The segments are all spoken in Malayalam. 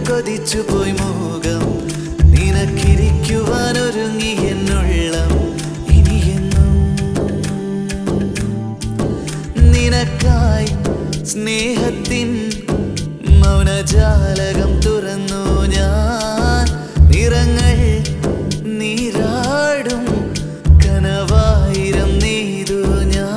കൊതിച്ചു പോയി മോകം നിനക്കിരിക്കുവാൻ ഒരുങ്ങി എന്നുള്ളം ഇനിയെന്നും നിനക്കായി സ്നേഹത്തിൻ മൗനജാലകം തുറന്നു ഞാൻ നിറങ്ങൾ നീരാടും കനവായിരം നെയ്തു ഞാൻ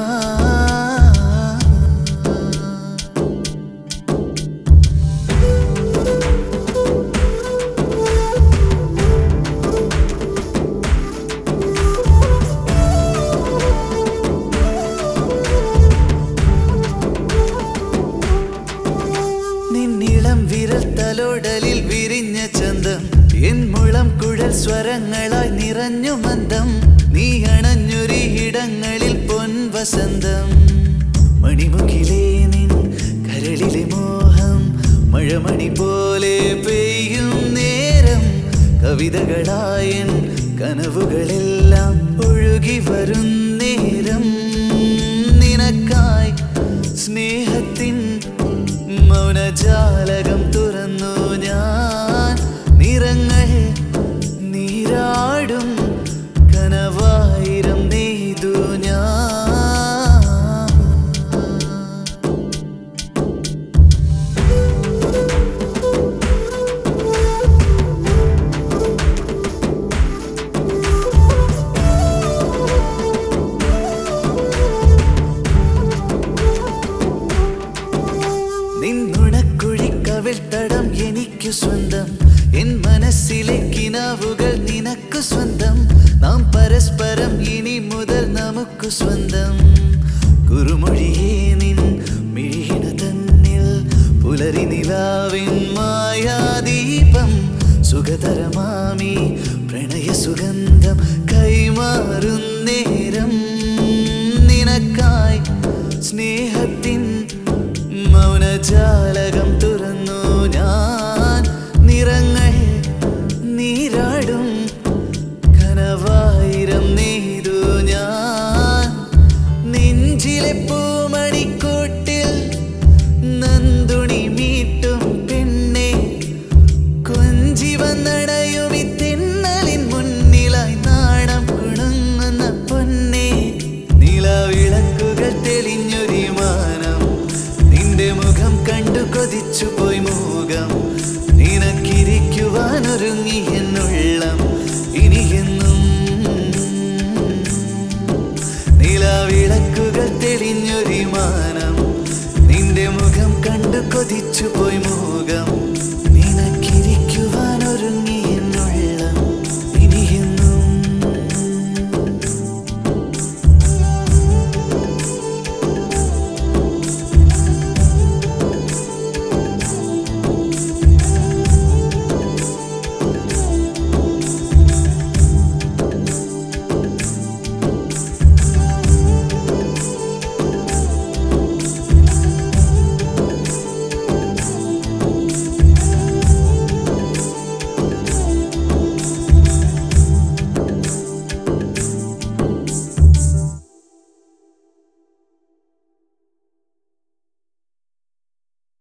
നിന്നിളം വിരൽ തലോടലിൽ വിരിഞ്ഞ ചന്തം എൻ മുളം കുഴൽ സ്വരങ്ങളായി നിറഞ്ഞു മന്ദം നീ അണഞ്ഞൊരി ഇടങ്ങളിൽ പൊൻവസന്തം മണിമുകിലേ നിൻ കരളിലെ മോഹം മഴമണി പോലെ പെയ്യും നേരം കവിതകളായൻ കനവുകളെല്ലാം ഒഴുകി വരും നേരം നിനക്കായി സ്നേഹത്തിൻ മൗനജാലകം തുറന്നു ഞാൻ നിറങ്ങൾ നീരാടും കനവായിരം നെയ്തു ഞാൻ നിന്നുണക്കുഴിക്കവിൾ തടം എനിക്കു സ്വന്തം എൻ മനസ്സിലെ കിനാവുകൾ നിനക്കു സ്വന്തം നാം പരസ്പരം ഇനി മുതൽ നമുക്കു സ്വന്തം കുറുമൊഴിയേ നിൻ മിഴിയിണ തന്നിൽ പുലരി നിലാവിൻ മായാദീപം സുഖതരമാമി പ്രണയ സുഗന്ധം കൈമാറും നേരം നിനക്കായി സ്നേഹത്തിൻ മൗനജാലകം തുറന്നു ഞാൻ നിറങ്ങൾ നീരാടും കനവായിരം നെയ്തു ഞാൻ നെഞ്ചിലെ പൂമണിക്കൂട്ടിൽ നന്ദുണി മീട്ടും പെണ്ണെ കൊഞ്ചി വന്നടയും ഈ തെന്നലിൻ മുന്നിലായി നാണം കുണുങ്ങുന്ന പൊന്നെ നിലവിളക്കുകൾ തെളിഞ്ഞൊരു മാനം നിന്റെ മുഖം കണ്ടു കൊതിച്ചു പോയി മുഖം നിനക്കിരിക്കുവാൻ ഒരുങ്ങി എന്നുള്ളം ഇനിയെന്നും നിലവിളക്കുകൾ തെളിഞ്ഞൊരു മാനം നിന്റെ മുഖം കണ്ടു കൊതിച്ചു പോയി മുഖം